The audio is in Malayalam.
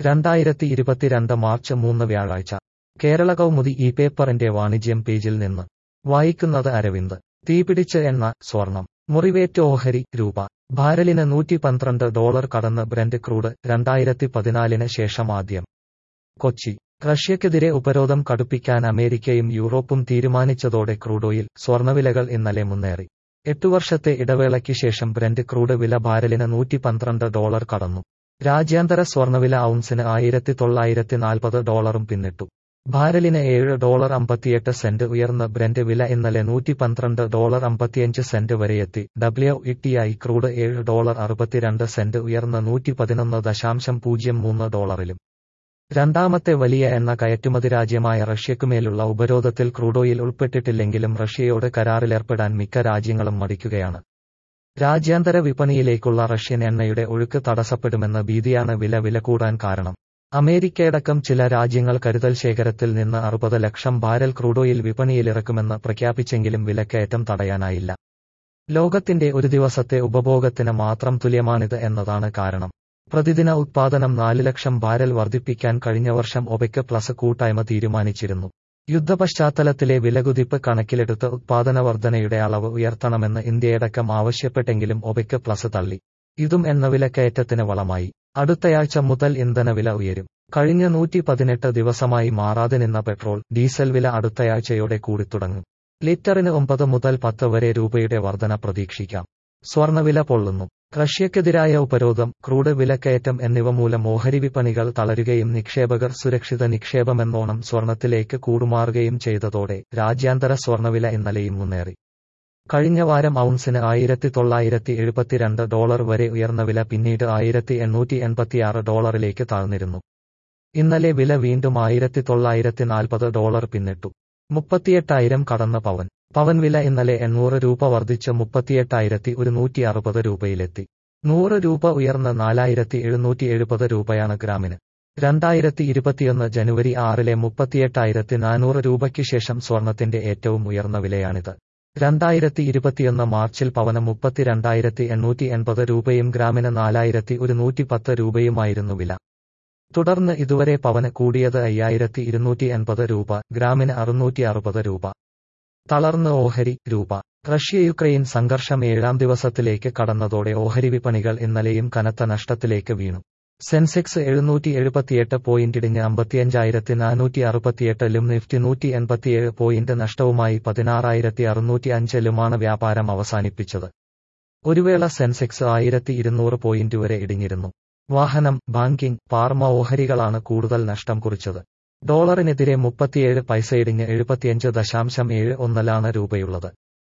രണ്ടായിരത്തി ഇരുപത്തിരണ്ട് മാർച്ച് മൂന്ന് വ്യാഴാഴ്ച കേരള കൗമുദി ഈ പേപ്പറിന്റെ വാണിജ്യം പേജിൽ നിന്ന് വായിക്കുന്നത് അരവിന്ദ് തീപിടിച്ച് എണ്ണ സ്വർണം മുറിവേറ്റ് ഓഹരി രൂപ ഭാരലിന് നൂറ്റി പന്ത്രണ്ട് ഡോളർ കടന്ന് ബ്രന്റ് ക്രൂഡ് രണ്ടായിരത്തി പതിനാലിന് ശേഷം ആദ്യം കൊച്ചി റഷ്യക്കെതിരെ ഉപരോധം കടുപ്പിക്കാൻ അമേരിക്കയും യൂറോപ്പും തീരുമാനിച്ചതോടെ ക്രൂഡ് ഓയിൽ സ്വർണ്ണവിലകൾ ഇന്നലെ മുന്നേറി എട്ടു വർഷത്തെ ഇടവേളയ്ക്ക് ശേഷം ബ്രന്റ് ക്രൂഡ് വില ഭാരലിന് നൂറ്റി പന്ത്രണ്ട് ഡോളർ കടന്നു രാജ്യാന്തര സ്വർണ്ണവില ഔൺസിന് ആയിരത്തി തൊള്ളായിരത്തി നാൽപ്പത് ഡോളറും പിന്നിട്ടു ഭാരലിന് ഏഴ് ഡോളർ അമ്പത്തിയെട്ട് സെന്റ് ഉയർന്ന ബ്രന്റ് വില ഇന്നലെ നൂറ്റി പന്ത്രണ്ട് ഡോളർ അമ്പത്തിയഞ്ച് സെന്റ് വരെയെത്തി ഡബ്ല്യു ഇട്ടിയായി ക്രൂഡ് ഏഴ് ഡോളർ അറുപത്തിരണ്ട് സെന്റ് ഉയർന്ന് നൂറ്റി പതിനൊന്ന് ദശാംശം പൂജ്യം മൂന്ന് ഡോളറിലും രണ്ടാമത്തെ വലിയ എണ്ണ കയറ്റുമതി രാജ്യമായ റഷ്യക്കുമേലുള്ള ഉപരോധത്തിൽ ക്രൂഡോയിൽ ഉൾപ്പെട്ടിട്ടില്ലെങ്കിലും റഷ്യയോട് കരാറിലേർപ്പെടാൻ മിക്ക രാജ്യങ്ങളും മടിക്കുകയാണ് രാജ്യാന്തര വിപണിയിലേക്കുള്ള റഷ്യൻ എണ്ണയുടെ ഒഴുക്ക് തടസ്സപ്പെടുമെന്ന ഭീതിയാണ് വില വില കൂടാൻ കാരണം അമേരിക്കയടക്കം ചില രാജ്യങ്ങൾ കരുതൽ ശേഖരത്തിൽ നിന്ന് അറുപത് ലക്ഷം ബാരൽ ക്രൂഡോയിൽ വിപണിയിലിറക്കുമെന്ന് പ്രഖ്യാപിച്ചെങ്കിലും വിലക്കയറ്റം തടയാനായില്ല ലോകത്തിന്റെ ഒരു ദിവസത്തെ ഉപഭോഗത്തിന് മാത്രം തുല്യമാണിത് എന്നതാണ് കാരണം പ്രതിദിന ഉത്പാദനം നാല് ലക്ഷം ബാരൽ വർദ്ധിപ്പിക്കാൻ കഴിഞ്ഞ വർഷം ഒബെക്ക് പ്ലസ് കൂട്ടായ്മ തീരുമാനിച്ചിരുന്നു യുദ്ധപശ്ചാത്തലത്തിലെ വിലകുതിപ്പ് കണക്കിലെടുത്ത് ഉത്പാദന വർധനയുടെ അളവ് ഉയർത്തണമെന്ന് ഇന്ത്യയടക്കം ആവശ്യപ്പെട്ടെങ്കിലും ഒബെക്ക് പ്ലസ് തള്ളി ഇതും എണ്ണ വിലക്കയറ്റത്തിന് വളമായി അടുത്തയാഴ്ച മുതൽ ഇന്ധനവില ഉയരും കഴിഞ്ഞ നൂറ്റി പതിനെട്ട് ദിവസമായി മാറാതെ നിന്ന പെട്രോൾ ഡീസൽ വില അടുത്തയാഴ്ചയോടെ കൂടിത്തുടങ്ങും ലിറ്ററിന് ഒമ്പത് മുതൽ പത്ത് വരെ രൂപയുടെ വർധന പ്രതീക്ഷിക്കാം സ്വർണ്ണവില പൊള്ളുന്നു റഷ്യക്കെതിരായ ഉപരോധം ക്രൂഡ് വിലക്കയറ്റം എന്നിവ മൂലം ഓഹരി വിപണികൾ തളരുകയും നിക്ഷേപകർ സുരക്ഷിത നിക്ഷേപമെന്നോണം സ്വർണത്തിലേക്ക് കൂടുമാറുകയും ചെയ്തതോടെ രാജ്യാന്തര സ്വർണ്ണവില ഇന്നലെയും മുന്നേറി കഴിഞ്ഞ വാരം ഔൺസിന് ആയിരത്തി തൊള്ളായിരത്തി എഴുപത്തിരണ്ട് ഡോളർ വരെ ഉയർന്ന വില പിന്നീട് ആയിരത്തി എണ്ണൂറ്റി എൺപത്തിയാറ് ഡോളറിലേക്ക് താഴ്ന്നിരുന്നു ഇന്നലെ വില വീണ്ടും ആയിരത്തി തൊള്ളായിരത്തി നാൽപ്പത് ഡോളർ പിന്നിട്ടു മുപ്പത്തിയെട്ടായിരം കടന്ന പവൻ പവൻ വില ഇന്നലെ എണ്ണൂറ് രൂപ വർദ്ധിച്ച് മുപ്പത്തിയെട്ടായിരത്തി ഒരുന്നൂറ്റി അറുപത് രൂപയിലെത്തി നൂറ് രൂപ ഉയർന്ന് നാലായിരത്തി എഴുന്നൂറ്റി എഴുപത് രൂപയാണ് ഗ്രാമിന് രണ്ടായിരത്തി ഇരുപത്തിയൊന്ന് ജനുവരി ആറിലെ മുപ്പത്തിയെട്ടായിരത്തി നാനൂറ് രൂപയ്ക്ക് ശേഷം സ്വർണത്തിന്റെ ഏറ്റവും ഉയർന്ന വിലയാണിത് രണ്ടായിരത്തി ഇരുപത്തിയൊന്ന് മാർച്ചിൽ പവന് മുപ്പത്തിരണ്ടായിരത്തി എണ്ണൂറ്റി എൺപത് രൂപയും ഗ്രാമിന് നാലായിരത്തി ഒരുന്നൂറ്റി പത്ത് രൂപയുമായിരുന്നു വില തുടർന്ന് ഇതുവരെ പവന് കൂടിയത് അയ്യായിരത്തി ഇരുന്നൂറ്റി എൺപത് രൂപ ഗ്രാമിന് അറുന്നൂറ്റി അറുപത് രൂപ തളർന്ന് ഓഹരി രൂപ റഷ്യ യുക്രൈൻ സംഘർഷം ഏഴാം ദിവസത്തിലേക്ക് കടന്നതോടെ ഓഹരി വിപണികൾ ഇന്നലെയും കനത്ത നഷ്ടത്തിലേക്ക് വീണു സെൻസെക്സ് എഴുന്നൂറ്റി എഴുപത്തിയെട്ട് പോയിന്റ് ഇടിഞ്ഞ് അമ്പത്തിയഞ്ചായിരത്തി നാനൂറ്റി അറുപത്തിയെട്ടിലും നിഫ്റ്റി നൂറ്റി എൺപത്തിയേഴ് പോയിന്റ് നഷ്ടവുമായി പതിനാറായിരത്തി അറുന്നൂറ്റി അഞ്ചിലുമാണ് വ്യാപാരം അവസാനിപ്പിച്ചത് ഒരുവേള സെൻസെക്സ് ആയിരത്തി ഇരുന്നൂറ് പോയിന്റ് വരെ ഇടിഞ്ഞിരുന്നു വാഹനം ബാങ്കിംഗ് പാർമ ഓഹരികളാണ് കൂടുതൽ നഷ്ടം കുറിച്ചത് ഡോളറിനെതിരെ മുപ്പത്തിയേഴ് പൈസ ഇടിഞ്ഞ് എഴുപത്തിയഞ്ച് ദശാംശം ഏഴ് ഒന്നിലാണ് രൂപയുള്ളത്